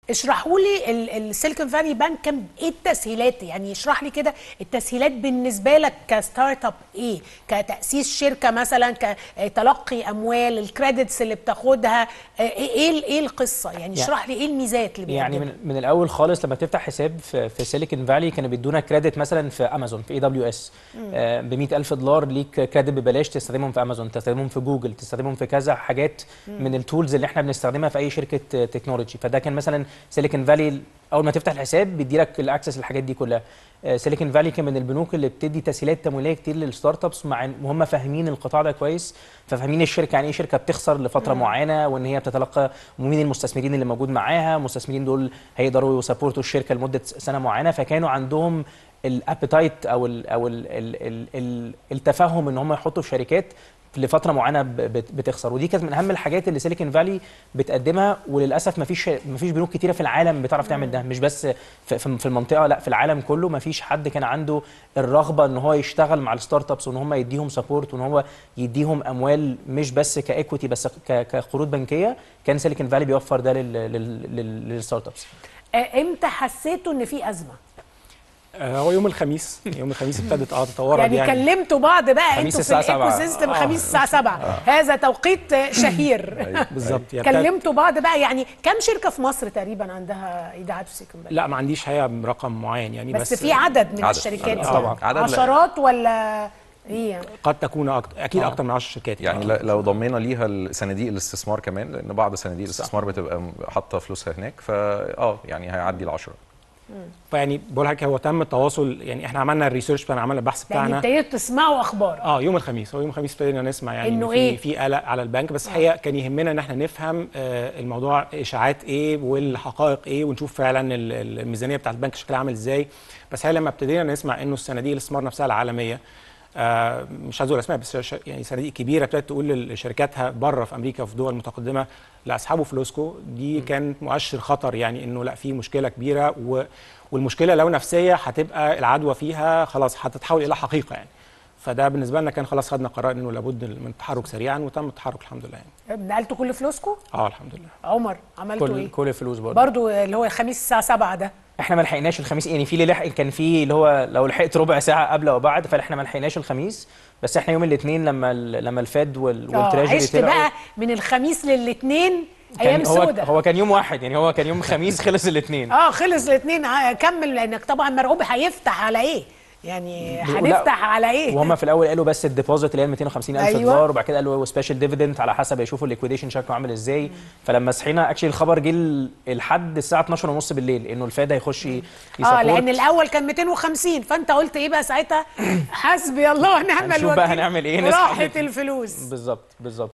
اشرحوا لي السيليكون فالي بانك كان ايه التسهيلات يعني اشرح لي كده التسهيلات بالنسبه لك كستارت اب ايه كتاسيس شركه مثلا كتلقي اموال الكريدتس اللي بتاخدها ايه ايه ايه القصه يعني اشرح لي ايه الميزات اللي يعني بيقدمها من, من الاول خالص لما تفتح حساب في, في سيليكون فالي كانوا بيدونا كريدت مثلا في امازون في اي دبليو اس ب 100000 دولار ليك كريدت ببلاش تستخدمهم في امازون تستخدمهم في جوجل تستخدمهم في كذا حاجات من التولز اللي احنا بنستخدمها في اي شركه تكنولوجي فده كان مثلا سيليكون فالي اول ما تفتح الحساب بيدي لك الاكسس للحاجات دي كلها سيليكون فالي كان من البنوك اللي بتدي تسهيلات تمويليه كتير للستارت ابس مع إن- وهم فاهمين القطاع ده كويس ففاهمين الشركه يعني ايه شركه بتخسر لفتره معينه وان هي بتتلقى ومين المستثمرين اللي موجود معاها المستثمرين دول هيقدروا يسابورتوا الشركه لمده سنه معينه فكانوا عندهم الابيتايت او ال او ال ال ال ال التفهم ان هم يحطوا في شركات لفتره معينه ب- بت- بتخسر ودي كانت من اهم الحاجات اللي سيليكون فالي بتقدمها وللاسف ما فيش ما فيش بنوك كتيره في العالم بتعرف تعمل ده مش بس في, في في المنطقه لا في العالم كله ما فيش حد كان عنده الرغبه ان هو يشتغل مع الستارت ابس وان هم يديهم سبورت وان هو يديهم اموال مش بس كايكويتي بس ك- كقروض بنكيه كان سيليكون فالي بيوفر ده لل- لل- لل- للستارت ابس آه، امتى حسيتوا ان في ازمه آه، هو يوم الخميس يوم الخميس ابتدت اه تتورط يعني, يعني, كلمتوا بعض بقى خميس انتوا في الساعة الايكو سبعة. سيستم خميس الساعه 7 هذا توقيت آه، شهير بالظبط يعني ابتدت- كلمتوا بعض بقى يعني كم شركه في مصر تقريبا عندها ايداعات في سيليكون فالي لا ما عنديش حقيقه رقم معين يعني بس, بس, في عدد من عدد. الشركات آه، دي. طبعاً. عدد لا. عشرات ولا ايه يعني؟ قد تكون أكتر اكيد آه. اكتر من 10 شركات يعني ل- لو ضمينا ليها صناديق الاستثمار كمان لان بعض صناديق الاستثمار بتبقى م- حاطه فلوسها هناك فا اه يعني هيعدي العشرة فيعني بقول لك هو تم التواصل يعني احنا عملنا الريسيرش بتاعنا عملنا البحث يعني بتاعنا ابتديتوا تسمعوا اخبار اه يوم الخميس هو يوم الخميس ابتدينا نسمع يعني إنه إن إيه؟ في في قلق على البنك بس الحقيقه كان يهمنا ان احنا نفهم آه الموضوع اشاعات ايه والحقائق ايه ونشوف فعلا ال- ال- الميزانيه بتاعت البنك شكلها عامل ازاي بس الحقيقه لما ابتدينا نسمع انه الصناديق الاستثمار نفسها العالميه آه مش عايز اقول اسماء بس ش- يعني صناديق كبيره ابتدت تقول لشركاتها بره في امريكا وفي دول متقدمه لا اسحبوا فلوسكم دي كانت مؤشر خطر يعني انه لا في مشكله كبيره و والمشكله لو نفسيه هتبقى العدوى فيها خلاص هتتحول الى حقيقه يعني فده بالنسبه لنا كان خلاص خدنا قرار انه لابد من التحرك سريعا وتم التحرك الحمد لله يعني نقلتوا كل فلوسكم اه الحمد لله عمر عملتوا كل ايه كل الفلوس برضه برضو اللي هو الخميس الساعه 7 ده احنا ما لحقناش الخميس يعني في اللي لحق كان في اللي هو لو لحقت ربع ساعه قبل او بعد فاحنا ما لحقناش الخميس بس احنا يوم الاثنين لما ال- لما الفed وال- اه والتراجري عشت طلعوا بقى من الخميس للاثنين ايام كان هو سودة هو كان يوم واحد يعني هو كان يوم خميس خلص الاثنين اه خلص الاثنين كمل لانك طبعا مرعوب هيفتح على ايه يعني لا، هنفتح على ايه وهم في الاول قالوا بس الديبوزيت اللي هي 250 الف أيوة. دولار وبعد كده قالوا سبيشال ديفيدند على حسب يشوفوا الليكويديشن شكله عامل ازاي فلما صحينا اكشلي الخبر جه ل- لحد الساعه 12 ونص بالليل انه الفاد هيخش ي- اه يسابورت. لان الاول كان 250 فانت قلت ايه بقى ساعتها حسبي الله ونعم هنشوف الوكيل بقى هنعمل إيه، نسحب راحت الفلوس. الفلوس بالظبط بالظبط